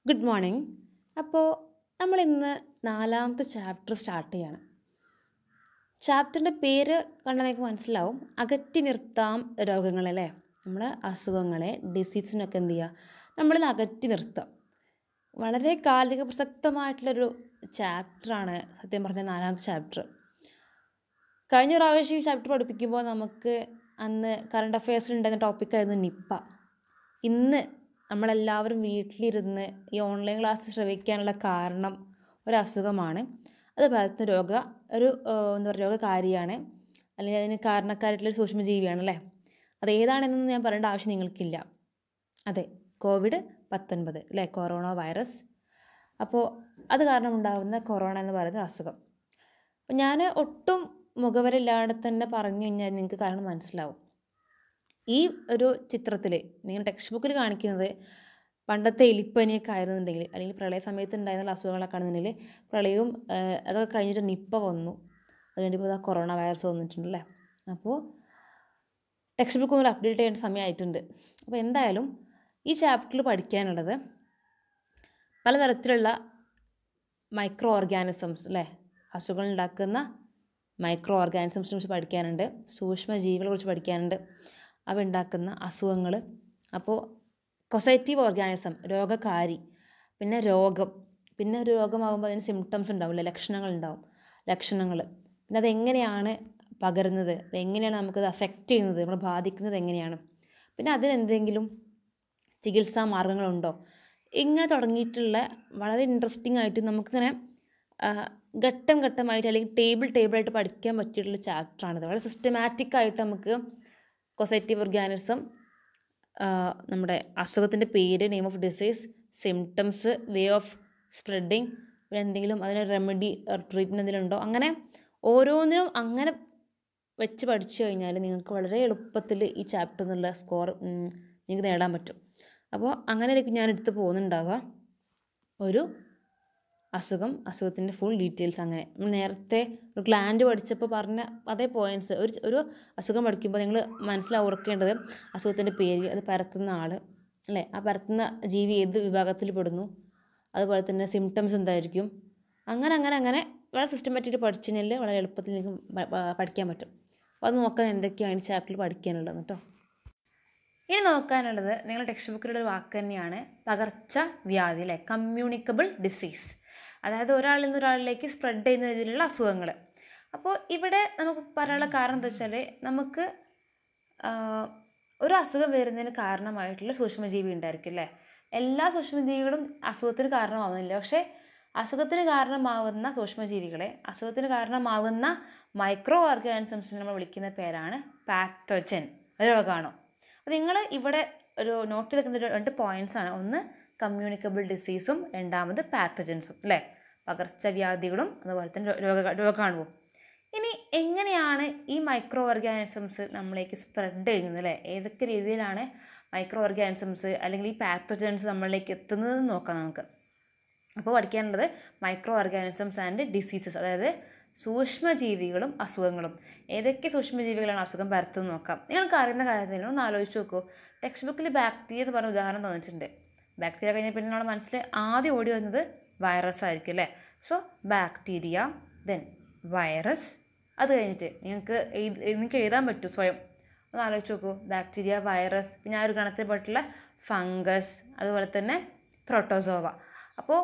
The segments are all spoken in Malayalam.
ഗുഡ് മോർണിംഗ് അപ്പോൾ നമ്മൾ ഇന്ന് നാലാമത്തെ ചാപ്റ്റർ സ്റ്റാർട്ട് ചെയ്യാണ് ചാപ്റ്ററിൻ്റെ പേര് കണ്ടാൽ നിങ്ങൾക്ക് മനസ്സിലാവും അകറ്റി നിർത്താം രോഗങ്ങളല്ലേ നമ്മൾ അസുഖങ്ങളെ ഡിസീസിനൊക്കെ എന്ത് ചെയ്യുക നമ്മളിന്ന് അകറ്റി നിർത്താം വളരെ കാലിക പ്രസക്തമായിട്ടുള്ളൊരു ചാപ്റ്ററാണ് സത്യം പറഞ്ഞ നാലാമത്തെ ചാപ്റ്റർ കഴിഞ്ഞ പ്രാവശ്യം ഈ ചാപ്റ്റർ പഠിപ്പിക്കുമ്പോൾ നമുക്ക് അന്ന് കറണ്ട് അഫയേഴ്സിൽ ഉണ്ടായിരുന്ന ടോപ്പിക്കായിരുന്നു നിപ്പ ഇന്ന് നമ്മളെല്ലാവരും വീട്ടിലിരുന്ന് ഈ ഓൺലൈൻ ക്ലാസ് ശ്രവിക്കാനുള്ള കാരണം ഒരു അസുഖമാണ് അത് പരത്തുന്ന രോഗ ഒരു എന്താ പറയുക രോഗകാരിയാണ് അല്ലെങ്കിൽ അതിന് കാരണക്കാരായിട്ടുള്ളൊരു സൂക്ഷ്മജീവിയാണ് അല്ലേ അത് ഏതാണെന്നൊന്നും ഞാൻ പറയേണ്ട ആവശ്യം നിങ്ങൾക്കില്ല അതെ കോവിഡ് പത്തൊൻപത് അല്ലേ കൊറോണ വൈറസ് അപ്പോൾ അത് കാരണം ഉണ്ടാകുന്ന കൊറോണ എന്ന് പറയുന്ന അസുഖം അപ്പം ഞാൻ ഒട്ടും മുഖവരില്ലാതെ തന്നെ പറഞ്ഞു കഴിഞ്ഞാൽ നിങ്ങൾക്ക് കാരണം മനസ്സിലാവും ഈ ഒരു ചിത്രത്തിൽ നിങ്ങൾ ടെക്സ്റ്റ് ബുക്കിൽ കാണിക്കുന്നത് പണ്ടത്തെ എലിപ്പനിയൊക്കെ ആയിരുന്നുണ്ടെങ്കിൽ അല്ലെങ്കിൽ പ്രളയ സമയത്ത് ഉണ്ടായിരുന്ന അസുഖങ്ങളൊക്കെ ആണെന്നുണ്ടെങ്കിൽ പ്രളയവും അതൊക്കെ കഴിഞ്ഞിട്ട് നിപ്പ വന്നു അത് കഴിഞ്ഞിപ്പോൾ ഇതാ കൊറോണ വൈറസ് വന്നിട്ടുണ്ടല്ലേ അപ്പോൾ ടെക്സ്റ്റ് ബുക്ക് ഒന്നും അപ്ഡേറ്റ് ചെയ്യേണ്ട സമയമായിട്ടുണ്ട് അപ്പോൾ എന്തായാലും ഈ ചാപ്റ്ററിൽ പഠിക്കാനുള്ളത് പലതരത്തിലുള്ള മൈക്രോ ഓർഗാനിസംസ് അല്ലേ അസുഖങ്ങൾ ഉണ്ടാക്കുന്ന മൈക്രോ ഓർഗാനിസംസിനെ കുറിച്ച് പഠിക്കാനുണ്ട് സൂക്ഷ്മജീവികളെ കുറിച്ച് പഠിക്കാനുണ്ട് അവ ഉണ്ടാക്കുന്ന അസുഖങ്ങൾ അപ്പോൾ കൊസൈറ്റീവ് ഓർഗാനിസം രോഗകാരി പിന്നെ രോഗം പിന്നെ ഒരു രോഗമാകുമ്പോൾ അതിന് സിംറ്റംസ് ഉണ്ടാവില്ല ലക്ഷണങ്ങൾ ഉണ്ടാവും ലക്ഷണങ്ങൾ പിന്നെ അതെങ്ങനെയാണ് പകരുന്നത് എങ്ങനെയാണ് നമുക്കത് അഫക്റ്റ് ചെയ്യുന്നത് നമ്മളെ ബാധിക്കുന്നത് എങ്ങനെയാണ് പിന്നെ അതിനെന്തെങ്കിലും ചികിത്സാ മാർഗങ്ങളുണ്ടോ ഇങ്ങനെ തുടങ്ങിയിട്ടുള്ള വളരെ ഇൻട്രസ്റ്റിംഗ് ആയിട്ട് നമുക്കിങ്ങനെ ഘട്ടം ഘട്ടമായിട്ട് അല്ലെങ്കിൽ ടേബിൾ ടേബിളായിട്ട് പഠിക്കാൻ പറ്റിയിട്ടുള്ള ചാപ്റ്ററാണിത് വളരെ സിസ്റ്റമാറ്റിക് ആയിട്ട് നമുക്ക് കൊസൈറ്റീവ് ഓർഗാനിസം നമ്മുടെ അസുഖത്തിൻ്റെ പേര് name of disease symptoms way of spreading പിന്നെ എന്തെങ്കിലും അതിന് റെമഡി ട്രീറ്റ്മെൻറ്റ് എന്തെങ്കിലും ഉണ്ടോ അങ്ങനെ ഓരോന്നിനും അങ്ങനെ വെച്ച് പഠിച്ചു കഴിഞ്ഞാൽ നിങ്ങൾക്ക് വളരെ എളുപ്പത്തിൽ ഈ ചാപ്റ്റർ എന്നുള്ള സ്കോർ നിങ്ങൾക്ക് നേടാൻ പറ്റും അപ്പോൾ അങ്ങനെയായിരിക്കും ഞാൻ എടുത്ത് പോകുന്നുണ്ടാവുക ഒരു അസുഖം അസുഖത്തിൻ്റെ ഫുൾ ഡീറ്റെയിൽസ് അങ്ങനെ നമ്മൾ നേരത്തെ ഒരു ഗ്ലാൻഡ് പഠിച്ചപ്പോൾ പറഞ്ഞ അതേ പോയിൻറ്റ്സ് ഒരു ഒരു അസുഖം പഠിക്കുമ്പോൾ നിങ്ങൾ മനസ്സിലാവും ഓർക്കേണ്ടത് അസുഖത്തിൻ്റെ പേര് അത് പരത്തുന്ന ആൾ അല്ലേ ആ പരത്തുന്ന ജീവി ഏത് വിഭാഗത്തിൽ പെടുന്നു അതുപോലെ തന്നെ സിംറ്റംസ് എന്തായിരിക്കും അങ്ങനെ അങ്ങനെ അങ്ങനെ വളരെ സിസ്റ്റമാറ്റിക് പഠിച്ചു കഴിഞ്ഞാൽ വളരെ എളുപ്പത്തിൽ നിങ്ങൾക്ക് പഠിക്കാൻ പറ്റും അപ്പോൾ അത് നോക്കാൻ എന്തൊക്കെയാണ് ഈ ചാപ്റ്ററിൽ പഠിക്കാനുള്ളത് കേട്ടോ ഇനി നോക്കാനുള്ളത് നിങ്ങളുടെ ടെക്സ്റ്റ് ബുക്കിലുള്ള ഒരു വാക്ക് തന്നെയാണ് പകർച്ചവ്യാധി അല്ലേ കമ്മ്യൂണിക്കബിൾ ഡിസീസ് അതായത് ഒരാളിൽ നിന്ന് ഒരാളിലേക്ക് സ്പ്രെഡ് ചെയ്യുന്ന രീതിയിലുള്ള അസുഖങ്ങൾ അപ്പോൾ ഇവിടെ നമുക്ക് പറയാനുള്ള കാരണം എന്താ വെച്ചാൽ നമുക്ക് ഒരു അസുഖം വരുന്നതിന് കാരണമായിട്ടുള്ള സൂക്ഷ്മജീവി ഉണ്ടായിരിക്കും അല്ലേ എല്ലാ സൂക്ഷ്മജീവികളും അസുഖത്തിന് കാരണമാവുന്നില്ല പക്ഷേ അസുഖത്തിന് കാരണമാവുന്ന സൂക്ഷ്മജീവികളെ അസുഖത്തിന് കാരണമാവുന്ന മൈക്രോ ഓർഗാനിസംസിനെ നമ്മൾ വിളിക്കുന്ന പേരാണ് പാത്തോജൻ രോഗാണോ അപ്പോൾ നിങ്ങൾ ഇവിടെ ഒരു നോട്ട് ചെയ്തിരിക്കുന്ന രണ്ട് പോയിന്റ്സ് ആണ് ഒന്ന് കമ്മ്യൂണിക്കബിൾ ഡിസീസും രണ്ടാമത് പാത്തജൻസും അല്ലേ പകർച്ചവ്യാധികളും അതുപോലെ തന്നെ രോഗ രോഗാണുവും ഇനി എങ്ങനെയാണ് ഈ മൈക്രോ ഓർഗാനിസംസ് നമ്മളിലേക്ക് സ്പ്രെഡ് ചെയ്യുന്നത് അല്ലേ ഏതൊക്കെ രീതിയിലാണ് മൈക്രോ ഓർഗാനിസംസ് അല്ലെങ്കിൽ ഈ പാത്തോജൻസ് നമ്മളിലേക്ക് എത്തുന്നത് നോക്കാം നമുക്ക് അപ്പോൾ പഠിക്കാനുള്ളത് മൈക്രോ ഓർഗാനിസംസ് ആൻഡ് ഡിസീസസ് അതായത് സൂക്ഷ്മജീവികളും അസുഖങ്ങളും ഏതൊക്കെ സൂക്ഷ്മജീവികളാണ് അസുഖം പരത്തുന്നത് നോക്കാം നിങ്ങൾക്ക് അറിയുന്ന കാര്യത്തിൽ ഒന്ന് ആലോചിച്ച് നോക്കൂ ടെക്സ്റ്റ് ബുക്കിൽ ബാക്ടീരിയ എന്ന് പറഞ്ഞ ഉദാഹരണം തന്നിട്ടുണ്ട് ബാക്ടീരിയ കഴിഞ്ഞാൽ പിന്നെ നമ്മുടെ മനസ്സിൽ ആദ്യം ഓടി വരുന്നത് വൈറസ് ആയിരിക്കും അല്ലേ സോ ബാക്ടീരിയ ദെൻ വൈറസ് അത് കഴിഞ്ഞിട്ട് നിങ്ങൾക്ക് നിങ്ങൾക്ക് എഴുതാൻ പറ്റും സ്വയം ഒന്ന് ആലോചിച്ച് നോക്കൂ ബാക്ടീരിയ വൈറസ് പിന്നെ ആ ഒരു ഗണത്തിൽ പെട്ടുള്ള ഫംഗസ് അതുപോലെ തന്നെ പ്രോട്ടോസോവ അപ്പോൾ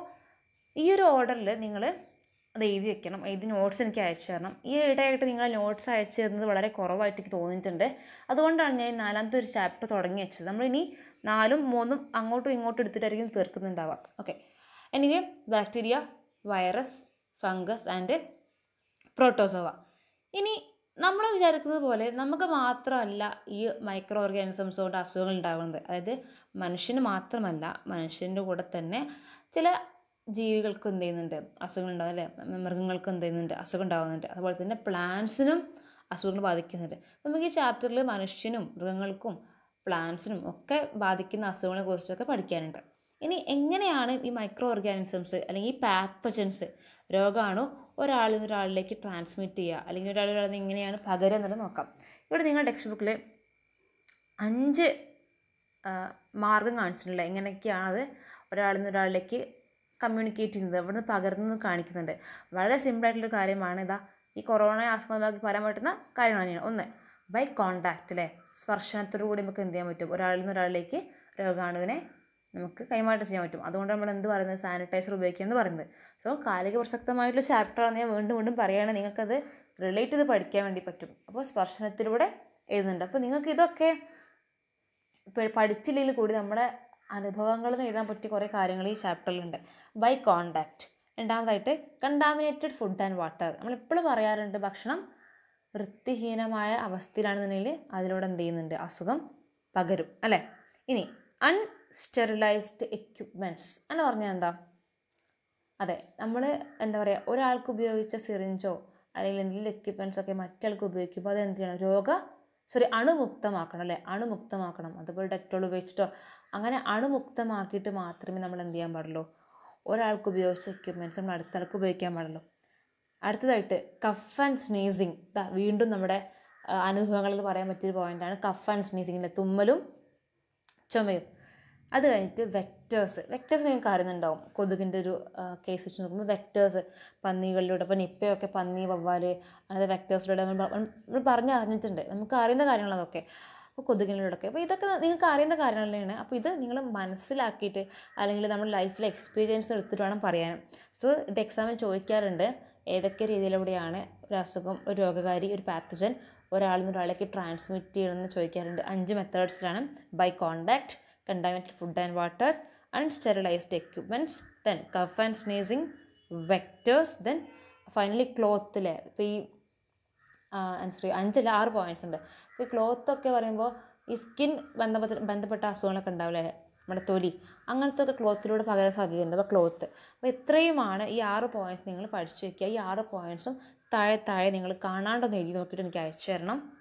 ഈ ഒരു ഓർഡറിൽ നിങ്ങൾ അത് എഴുതി വെക്കണം എഴുതി നോട്ട്സ് എനിക്ക് അയച്ചു തരണം ഈ ഇടയായിട്ട് നിങ്ങൾ നോട്ട്സ് അയച്ചു തരുന്നത് വളരെ കുറവായിട്ട് എനിക്ക് തോന്നിയിട്ടുണ്ട് അതുകൊണ്ടാണ് ഞാൻ നാലാമത്തെ ഒരു ചാപ്റ്റർ തുടങ്ങി വെച്ചത് നമ്മളിനി നാലും മൂന്നും അങ്ങോട്ടും ഇങ്ങോട്ടും എടുത്തിട്ടായിരിക്കും തീർക്കുന്നുണ്ടാവുക okay anyway bacteria virus fungus and protozoa ഇനി നമ്മൾ വിചാരിക്കുന്നത് പോലെ നമുക്ക് മാത്രമല്ല ഈ മൈക്രോ ഓർഗാനിസംസ് കൊണ്ട് അസുഖങ്ങൾ ഉണ്ടാകുന്നത് അതായത് മനുഷ്യന് മാത്രമല്ല മനുഷ്യൻ്റെ കൂടെ തന്നെ ചില ജീവികൾക്ക് എന്ത് ചെയ്യുന്നുണ്ട് അസുഖങ്ങൾ ഉണ്ടാവും അല്ലേ മൃഗങ്ങൾക്ക് എന്ത് ചെയ്യുന്നുണ്ട് അസുഖം ഉണ്ടാകുന്നുണ്ട് അതുപോലെ തന്നെ പ്ലാന്റ്സിനും അസുഖങ്ങൾ ബാധിക്കുന്നുണ്ട് നമുക്ക് ഈ ചാപ്റ്ററിൽ മനുഷ്യനും മൃഗങ്ങൾക്കും പ്ലാന്റ്സിനും ഒക്കെ ബാധിക്കുന്ന അസുഖങ്ങളെ കുറിച്ചൊക്കെ പഠിക്കാനുണ്ട് ഇനി എങ്ങനെയാണ് ഈ മൈക്രോ ഓർഗാനിസംസ് അല്ലെങ്കിൽ ഈ പാത്തോജൻസ് രോഗമാണോ ഒരാളിൽ നിന്ന് ഒരാളിലേക്ക് ട്രാൻസ്മിറ്റ് ചെയ്യുക അല്ലെങ്കിൽ ഒരാൾ ഒരാളിൽ നിന്ന് എങ്ങനെയാണ് പകരുക എന്നുള്ളത് നോക്കാം ഇവിടെ നിങ്ങൾ ടെക്സ്റ്റ് ബുക്കിൽ അഞ്ച് മാർഗം കാണിച്ചിട്ടില്ല എങ്ങനെയൊക്കെയാണ് അത് ഒരാളിൽ നിന്ന് ഒരാളിലേക്ക് കമ്മ്യൂണിക്കേറ്റ് ചെയ്യുന്നത് അവിടുന്ന് പകർന്നു കാണിക്കുന്നുണ്ട് വളരെ സിമ്പിളായിട്ടുള്ളൊരു കാര്യമാണ് ഇതാ ഈ കൊറോണ ആസ്പദമാക്കി പറയാൻ പറ്റുന്ന കാര്യങ്ങൾ തന്നെയാണ് ഒന്ന് ബൈ കോണ്ടാക്റ്റ് അല്ലേ സ്പർശനത്തോടു കൂടി നമുക്ക് എന്ത് ചെയ്യാൻ പറ്റും ഒരാളിൽ നിന്ന് ഒരാളിലേക്ക് രോഗാണുവിനെ നമുക്ക് കൈമാറ്റം ചെയ്യാൻ പറ്റും അതുകൊണ്ട് നമ്മൾ എന്ത് പറയുന്നത് സാനിറ്റൈസർ ഉപയോഗിക്കുക എന്ന് പറയുന്നത് സോ കാലിക പ്രസക്തമായിട്ടുള്ള ചാപ്റ്ററാണ് ഞാൻ വീണ്ടും വീണ്ടും പറയുകയാണ് നിങ്ങൾക്കത് റിലേറ്റ് ചെയ്ത് പഠിക്കാൻ വേണ്ടി പറ്റും അപ്പോൾ സ്പർശനത്തിലൂടെ എഴുതുന്നുണ്ട് അപ്പോൾ നിങ്ങൾക്ക് ഇതൊക്കെ ഇപ്പോൾ പഠിച്ചില്ലെങ്കിൽ കൂടി നമ്മുടെ അനുഭവങ്ങളിൽ നിന്ന് എഴുതാൻ പറ്റിയ കുറേ കാര്യങ്ങൾ ഈ ചാപ്റ്ററിലുണ്ട് ബൈ കോണ്ടാക്റ്റ് രണ്ടാമതായിട്ട് കണ്ടാമിനേറ്റഡ് ഫുഡ് ആൻഡ് വാട്ടർ നമ്മളെപ്പോഴും പറയാറുണ്ട് ഭക്ഷണം വൃത്തിഹീനമായ അവസ്ഥയിലാണെന്നുണ്ടെങ്കിൽ അതിലൂടെ എന്ത് ചെയ്യുന്നുണ്ട് അസുഖം പകരും അല്ലേ ഇനി അൺസ്റ്റെറിലൈസ്ഡ് എക്യുപ്മെൻറ്റ്സ് എന്ന് പറഞ്ഞാൽ എന്താ അതെ നമ്മൾ എന്താ പറയുക ഒരാൾക്ക് ഉപയോഗിച്ച സിറിഞ്ചോ അല്ലെങ്കിൽ എന്തെങ്കിലും എക്യുപ്മെൻറ്റ്സ് ഒക്കെ മറ്റാൾക്ക് ഉപയോഗിക്കുമ്പോൾ അത് എന്ത് ചെയ്യണം രോഗ സോറി അണുമുക്തമാക്കണം അല്ലേ അണുമുക്തമാക്കണം അതുപോലെ ഡെറ്റോൾ ഉപയോഗിച്ചിട്ടോ അങ്ങനെ അണുമുക്തമാക്കിയിട്ട് മാത്രമേ നമ്മൾ എന്ത് ചെയ്യാൻ പാടുള്ളൂ ഒരാൾക്ക് ഉപയോഗിച്ച എക്യുപ്മെൻറ്റ്സ് നമ്മൾ അടുത്ത ആൾക്ക് ഉപയോഗിക്കാൻ പാടുള്ളൂ അടുത്തതായിട്ട് കഫ് ആൻഡ് സ്നീസിങ് ഇതാ വീണ്ടും നമ്മുടെ ആ, അനുഭവങ്ങളിൽ പറയാൻ പറ്റിയൊരു പോയിൻ്റാണ് കഫ് ആൻഡ് സ്നീസിങ്ങിൻ്റെ തുമ്മലും ചുമയും അത് കഴിഞ്ഞിട്ട് വെക്റ്റേഴ്സ് വെക്റ്റേഴ്സ് നിങ്ങൾക്ക് അറിയുന്നുണ്ടാവും കൊതുകിൻ്റെ ഒരു കേസ് വെച്ച് നോക്കുമ്പോൾ വെക്റ്റേഴ്സ് പന്നികളിലൂടെ ഇപ്പോൾ നിപ്പയൊക്കെ പന്നി വവ്വാല് അങ്ങനത്തെ വെക്റ്റേഴ്സിലൂടെ നമ്മൾ പ- നമ്മൾ പറഞ്ഞ് അറിഞ്ഞിട്ടുണ്ട് നമുക്ക് അറിയുന്ന കാര്യങ്ങൾ അതൊക്കെ അപ്പോൾ കൊതുകിലൂടെയൊക്കെ അപ്പോൾ ഇതൊക്കെ നിങ്ങൾക്ക് അറിയുന്ന കാര്യങ്ങൾ തന്നെയാണ് അപ്പോൾ ഇത് നിങ്ങൾ മനസ്സിലാക്കിയിട്ട് അല്ലെങ്കിൽ നമ്മുടെ ലൈഫിലെ എക്സ്പീരിയൻസ് എടുത്തിട്ട് വേണം പറയാനും സോ ഇത് എക്സാമിൽ ചോദിക്കാറുണ്ട് ഏതൊക്കെ രീതിയിലൂടെയാണ് ഒരു അസുഖം ഒരു രോഗകാരി ഒരു പാത്തജൻ ഒരാളിൽ നിന്ന് ഒരാളേക്ക് ട്രാൻസ്മിറ്റ് ചെയ്യണമെന്ന് ചോദിക്കാറുണ്ട് അഞ്ച് മെത്തേഡ്സിലാണ് by contact contaminated food and water unsterilised equipments then cough and sneezing vectors then finally ക്ലോത്തിലെ ഇപ്പോൾ ഈ സോറി അഞ്ചല്ല ആറ് പോയിന്റ്സ് ഉണ്ട് ഇപ്പോൾ ഈ ക്ലോത്ത് ഒക്കെ പറയുമ്പോൾ ഈ സ്കിൻ ബന്ധപ്പെട്ട ബന്ധപ്പെട്ട അസുഖങ്ങളൊക്കെ ഉണ്ടാവില്ലേ നമ്മുടെ തൊലി അങ്ങനത്തെ ഒക്കെ ക്ലോത്തിലൂടെ പകരാൻ സാധ്യതയുണ്ട് അപ്പോൾ ക്ലോത്ത് അപ്പോൾ ഇത്രയുമാണ് ഈ ആറ് പോയിന്റ്സ് നിങ്ങൾ പഠിച്ചു വെക്കുക ഈ ആറ് പോയിന്റ്സും താഴെ താഴെ നിങ്ങൾ കാണാണ്ടൊന്ന് എഴുതി നോക്കിയിട്ട് എനിക്ക് അയച്ചു തരണം